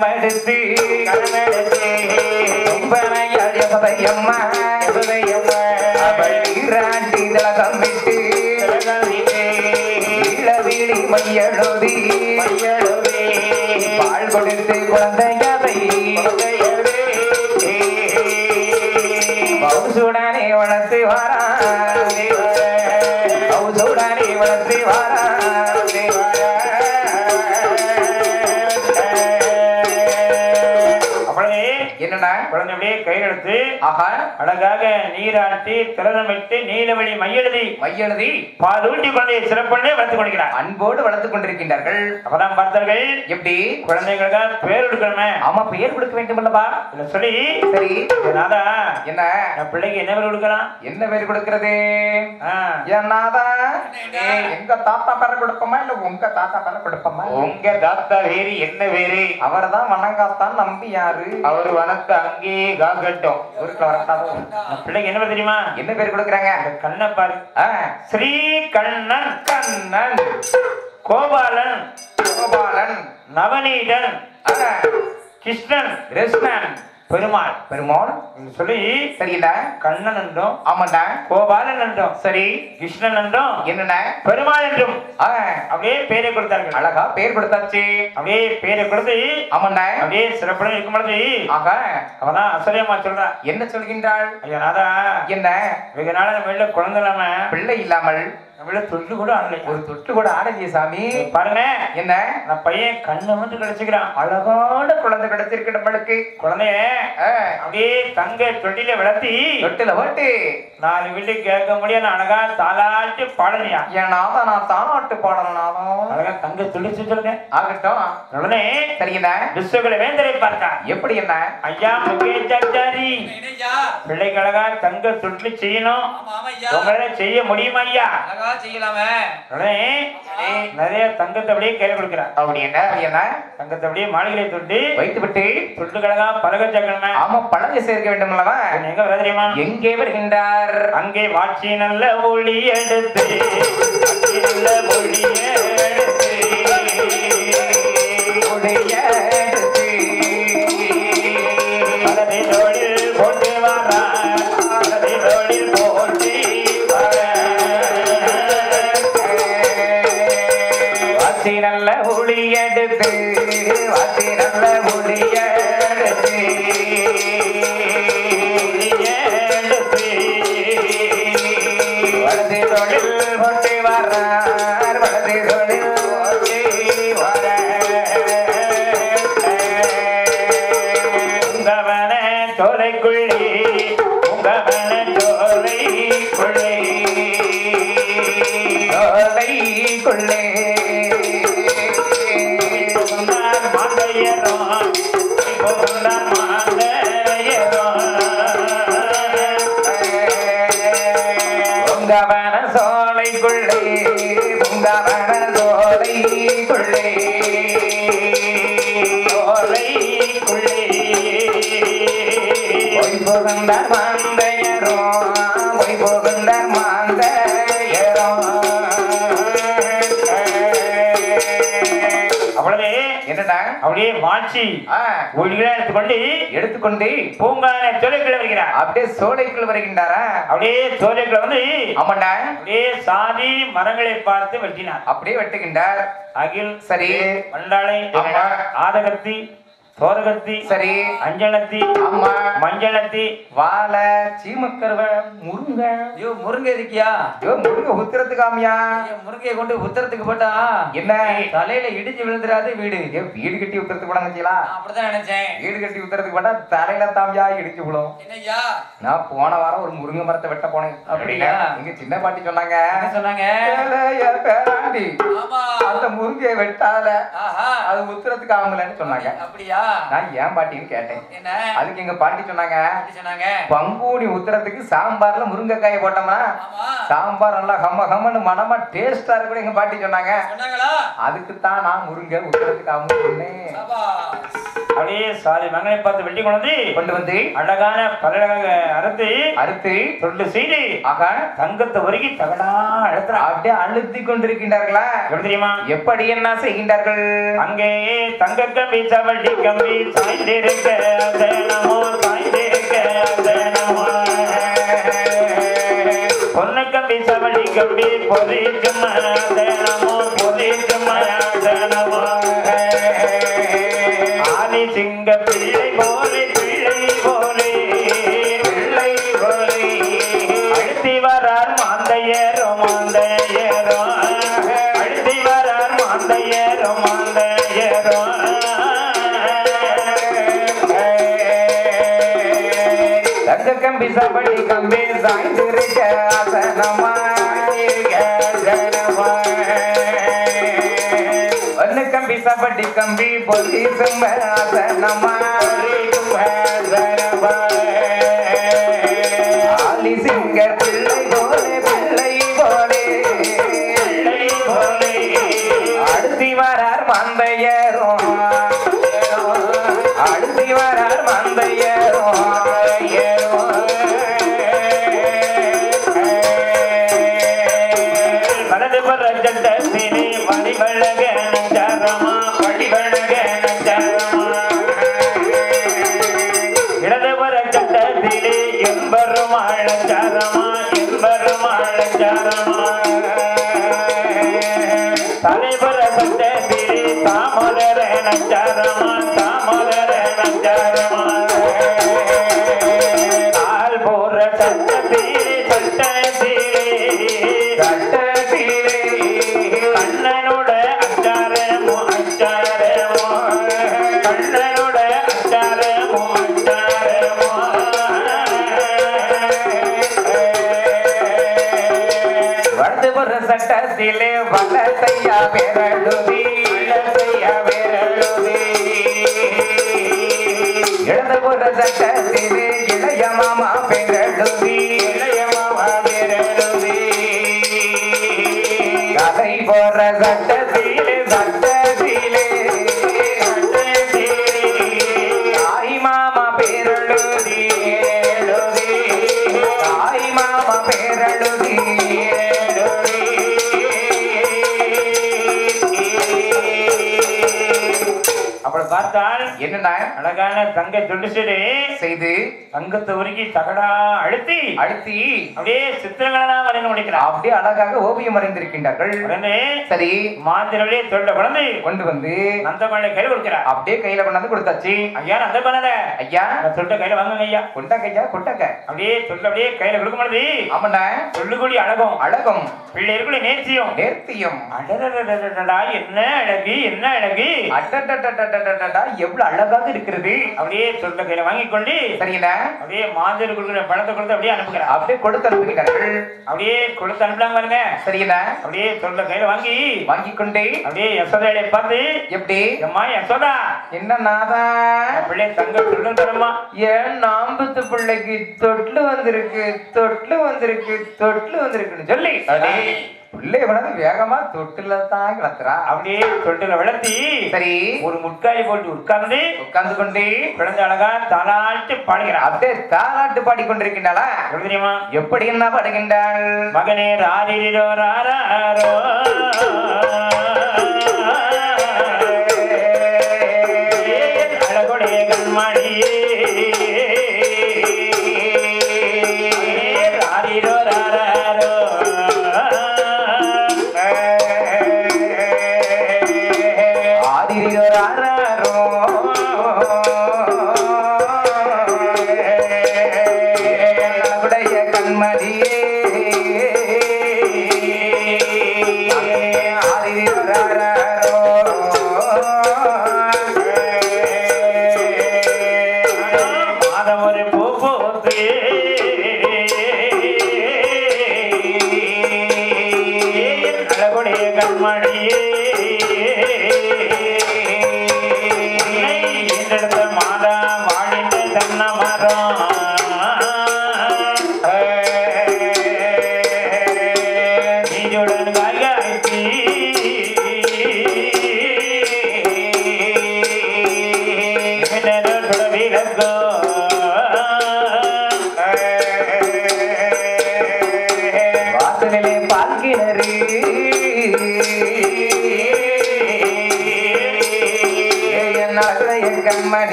எடுத்து கொம்பனையாள் யசோதையம்மா அவள் ஈராட்டி திலகம் விட்டு இளவிழி மையழுதி பால் கொடுத்து குழந்தையதை பௌசுடனே வளர்த்து வாரா பௌசுடனே வளர்த்து வாரா அப்படியே என்னடா குழந்தை அப்படியே கையில் எடுத்து ஆஹா அழகாக நீராட்டி திறனமிட்டு நீலவழி மையெழுதி மையெழுதி பால் ஊட்டி குழந்தையை சிறப்பண்ணே வளர்த்துக் கொண்டிருக்கிறார் அன்போடு வளர்த்துக் கொண்டிருக்கின்றார்கள் அப்பதான் பார்த்தார்கள் எப்படி குழந்தைகளுக்காக பேர் எடுக்கணுமே ஆமா பெயர் கொடுக்க வேண்டும் அல்லவா இதை சொல்லி சரி நாதா என்ன நான் பிள்ளைக்கு என்ன பேர் கொடுக்கலாம் என்ன பேர் கொடுக்கிறது ஆ, என்னதா எங்க தாத்தா பேர கொடுப்போமா இல்ல உங்க தாத்தா பேர கொடுப்போமா உங்க தாத்தா வேறு என்ன வேறு அவர்தான் வணங்காத்தான் நம்பி யாரு அவர் வனத்தை அங்கேயே காக்கட்டும் ஊருக்குள்ள வரட்டாதோ அந்த பிள்ளைக்கு என்ன பேர் தெரியுமா என்ன பேர் கொடுக்குறாங்க அந்த கண்ணை பாரு ஆ, ஸ்ரீ கண்ணன் கண்ணன் கோபாலன் கோபாலன் நவநீதன் ஆ, கிருஷ்ணன் கிருஷ்ணன் பெருமாள் பெருமாள் என்று சொல்லி சரியில்ல கண்ணன் என்றும் ஆமாண்டா கோபாலன் என்றும் சரி கிருஷ்ணன் என்றும் என்னண்ணா பெருமாள் என்றும் ஆ, அப்படியே பேரை கொடுத்தார்கள் அழகா பேர் கொடுத்தாச்சு அப்படியே பேரை கொடுத்து ஆமாண்டா அப்படியே சிறப்புடன் இருக்கும் பொழுது ஆகா அவதான் அசரியமா சொல்றான் என்ன சொல்கின்றாள் ஐயா நாதா என்ன வெகு நாள நம்ம வீட்டுல குழந்தை இல்லாம பிள்ளை இல்லாமல் நம்ம வீட்டுல துண்டு கூட ஆடலை ஒரு தொட்டு கூட ஆடலையே சாமி பாருங்க என்ன அந்த பையன் கண்ணை மட்டும் கிடைச்சுக்கிறான் அழகான குழந்தை கிடைச்சிருக்கு நம்மளுக்கு குழந்தைய ஆ, அப்படியே தங்க தொட்டில வளர்த்தி தொட்டில ஓட்டு நாலு வீட்டுக்கு கேட்க முடியாது அழகா தாளாட்டி பாடலையா என் நாதா நான் தானாட்டு பாடணும் நாதம் அழகா தங்க துளிச்சு சொல்லுங்க ஆகட்டும் உடனே சரி என்ன விஸ்வகுல வேந்தரை பார்த்தான் எப்படி என்ன ஐயா முகேஜாச்சாரி என்னய்யா? பிள்ளைக்கு அழகா தங்க தொட்டில் செய்யணும் ஆமா, ஆமா ஐயா. உங்களால செய்ய முடியுமா ஐயா அழகா செய்யலாமே உடனே நிறைய தங்கத்தை அப்படியே கையில கொடுக்கிறார் அப்படி என்ன அப்படி என்ன தங்கத்தை அப்படியே மாளிகையை தொட்டு வைத்து விட்டு தொட்டு கழகா பலக சேர்க்கணுமே ஆமா பழக சேர்க்க வேண்டும் அல்லவா இவன் எங்க வர தெரியுமா எங்கே வருகின்றார் அங்கே வாட்சி நல்ல ஒளி எடுத்து வாட்சி நல்ல ஒளி எடுத்து உடைய எடுத்து பலதை தோளில் போட்டு வாரா பலதை தோளில் போட்டு வாரா வாசி நல்ல ஒளி எடுத்து வாசி நல்ல ஒளி எடுத்து வலது தொழில் கொண்டு வர்றார் வலது தொழில் கொண்டு உங்கவன சோலைக்குள்ளே உங்கவன சோலைக்குள்ளே சோலைக்குள்ளே புகுந்தார் மாந்தையரும் புகுந்தார் மாந்தையரும் உங்கவன சோலைக்குள்ளே உங்கவன சோலைக்குள்ளே சோலைக்குள்ளே போய் புகுந்த மாந்தையரோ போய் புகுந்த மாந்தையரோ அவளே என்னடா அப்படியே மாட்சி ஆ, ஒளிகளை எடுத்துக்கொண்டு எடுத்துக்கொண்டு பூங்கான சோலைக்குள்ள வருகிறார் அப்படியே சோலைக்குள் வருகின்றாரா அப்படியே சோலைக்குள்ள வந்து ஆமாண்டா அப்படியே சாதி மரங்களை பார்த்து வெட்டினார் அப்படியே வெட்டுகின்றார் அகில் சரி மண்டாளை ஆமா. ஆதகத்தி சோரகத்தி சரி அஞ்சலத்தி ஆமா மஞ்சளத்தி வாழை சீமக்கருவ முருங்கை ஐயோ முருங்கை இருக்கியா ஐயோ முருங்கை உத்திரத்துக்காமியா ஐயா, முருங்கையை கொண்டு உத்தரத்துக்கு போட்டா என்ன தலையில இடிஞ்சு விழுந்துராது வீடு ஐயோ வீடு கட்டி உத்தரத்துக்கு போட வச்சீங்களா நான் அப்படிதான் நினைச்சேன் வீடு கட்டி உத்தரத்துக்கு போட்டா தலையில தாமியா இடிச்சு விடும் என்னய்யா நான் போன வாரம் ஒரு முருங்கை மரத்தை வெட்ட போனேன் அப்படியா? எங்க சின்ன பாட்டி சொன்னாங்க என்ன சொன்னாங்க "ஏலேய பேராண்டி ஆமா அந்த முருங்கையை வெட்டாத ஆஹா அது உத்தரத்துக்கு ஆகலன்னு சொன்னாங்க அப்படியா நான் ஏன் பாட்டின்னு கேட்டேன் என்ன அதுக்கு எங்க பாட்டி சொன்னாங்க எப்படி சொன்னாங்க பங்குனி உத்தரத்துக்கு சாம்பார்ல முருங்கைக்காயை போட்டோம்னா ஆமா சாம்பார் நல்லா ஹம்ம ஹம்மன்னு மனமா டேஸ்டா இருக்கும் எங்க பாட்டி சொன்னாங்க சொன்னாங்களா அதுக்கு தான் நான் முருங்கை உத்தரத்துக்கு ஆகும் சொன்னேன் சபாஸ். அப்படியே அப்படியே சாலை மகனை பார்த்து வெட்டி கொண்டு கொண்டு வந்து அழகான பலழகாக அறுத்து அறுத்து தொண்டு செய்து ஆகா தங்கத்தை ஒருக்கி தகடா அழுத்துறான் அப்படியே அழுத்தி கொண்டிருக்கின்றார்களா எப்படி தெரியுமா எப்படி என்ன செய்கின்றார்கள் அங்கே தங்க கம்பி சவட்டி கம்பி சாய்ந்திருக்க அதனமோ சாய்ந்திருக்க அதனமோ பொண்ணு கம்பி சவடி கம்பி பொறிக்கும் அதனமோ பொறிக்கும் அதனமோ ஆதி சிங்க பிள்ளை போலே பிள்ளை போலே பிள்ளை போலே அழுத்தி வரார் மாந்தையரோ மாந்தையரோ அழுத்தி வரார் மாந்தையரோ மாந்தையரோ தங்க கம்பி சபடி கம்பி சாய்ந்திருக்க ஆசனமா ஒன்னு கம்பி சபடி கம்பி பொலி சும்ப ஆசனமா ஆலி சிங்க பிள்ளை போலே பிள்ளை போலே பிள்ளை போலே அடுத்தி வரார் மந்தையரும் அடுத்தி வரார் மந்தையரும் வலது புற சட்டத்திலே வடிவழக நஞ்சரமா வடிவழக நஞ்சரமா இடது புற சட்டத்திலே எம்பெருமாள் நஞ்சரமா எம்பெருமாள் நஞ்சரமா தலைபுற சட்டத்திலே தாமோதர நஞ்சரமா தாமோதர நஞ்சரமா கால் போற சட்டத்திலே சட்டத்திலே சட்டத்திலே கண்ணனோட அச்சாரமோ அச்சாரமோ கண்ணனோட அச்சாரமோ அச்சாரமோ வலதுபுற சட்டத்திலே வலத்தையா பெறலுதி வலத்தையா பெறலுதி இடதுபுற சட்டத்திலே இளைய மாமா பெறலுதி இளைய மாமா பெறலுதி கதை போற சட்டத்திலே சட்டத்திலே தாய் மாமா பேரழுதி எழுதி தாய் மாமா பேரழுதி அப்படி பார்த்தால் என்னன்னா அழகான தங்க தொண்டுசீடு செய்து தங்கத்தை உருக்கி தகடா அழுத்தி அழுத்தி அப்படியே சித்திரங்களெல்லாம் வரைந்து முடிக்கிறார் அப்படியே அழகாக ஓவியம் வரைந்திருக்கின்றார்கள் உடனே சரி மாதிரிலே தொண்ட குழந்தை கொண்டு வந்து நந்த குழந்தை கையில் கொடுக்கிறார் அப்படியே கையில கொண்டாந்து கொடுத்தாச்சு ஐயா நந்த குழந்தை ஐயா தொண்ட கையில வாங்குங்க ஐயா கொண்டாக்க ஐயா கொண்டாக்க அப்படியே தொல்ல அப்படியே கையில கொடுக்கும் பொழுது ஆமாண்ணா சொல்லுகூடி அழகும் அழகும் பிள்ளைகளுக்குள்ள நேர்த்தியும் நேர்த்தியும் அடடடடடடடா, என்ன அழகு என்ன அழகு அடடடடடடடடா, எவ்வளவு அழகாக இருக்கிறது அப்படியே தொண்ட கையில வாங்கி கொண்டு சரிங்களா அப்படியே மாதிரி கொடுக்குற பணத்தை கொடுத்து அப்படியே அனுப்புகிறார் அப்படியே கொடுத்து அனுப்புகிறார்கள் அப்படியே கொடுத்து அனுப்பலாங்க பாருங்க சரிங்களா அப்படியே தொண்ட கையில வாங்கி வாங்கி கொண்டு அப்படியே யசோதையை பார்த்து எப்படி எம்மா யசோதா என்ன நாதா என் பிள்ளை தங்க சொல்லும் தரமா ஏன் நாம்பத்து பிள்ளைக்கு தொட்லு வந்திருக்கு தொட்லு வந்திருக்கு தொட்லு வந்திருக்குன்னு சொல்லி அடே. பிள்ளைய கொண்டாந்து வேகமா தொட்டுல தான் கிளத்துறா அப்படியே தொட்டுல வளர்த்தி சரி ஒரு முட்காய் போட்டு உட்கார்ந்து உட்கார்ந்து கொண்டு குழந்தை அழகா தாளாட்டு பாடுகிறார் அப்படியே தாலாட்டு பாடி கொண்டிருக்கின்றாளா எப்படி தெரியுமா எப்படி என்ன பாடுகின்றாள் மகனே ராரிரோ ராரோ அழகுடைய கண்மணியே ராரிரோ ராரோ ஆதிரியோர் ஆராரோ உடைய கண்மதியே ஆதிரியோர் ஆராரோ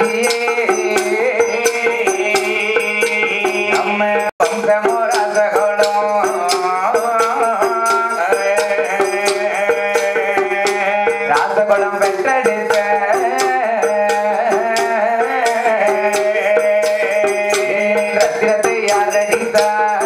அரசியே நம்ம வம்சமோ ராசகுலம் ராசகுலம் பெற்றெடுத்த ரத்தினத்தை யார் அடித்தார்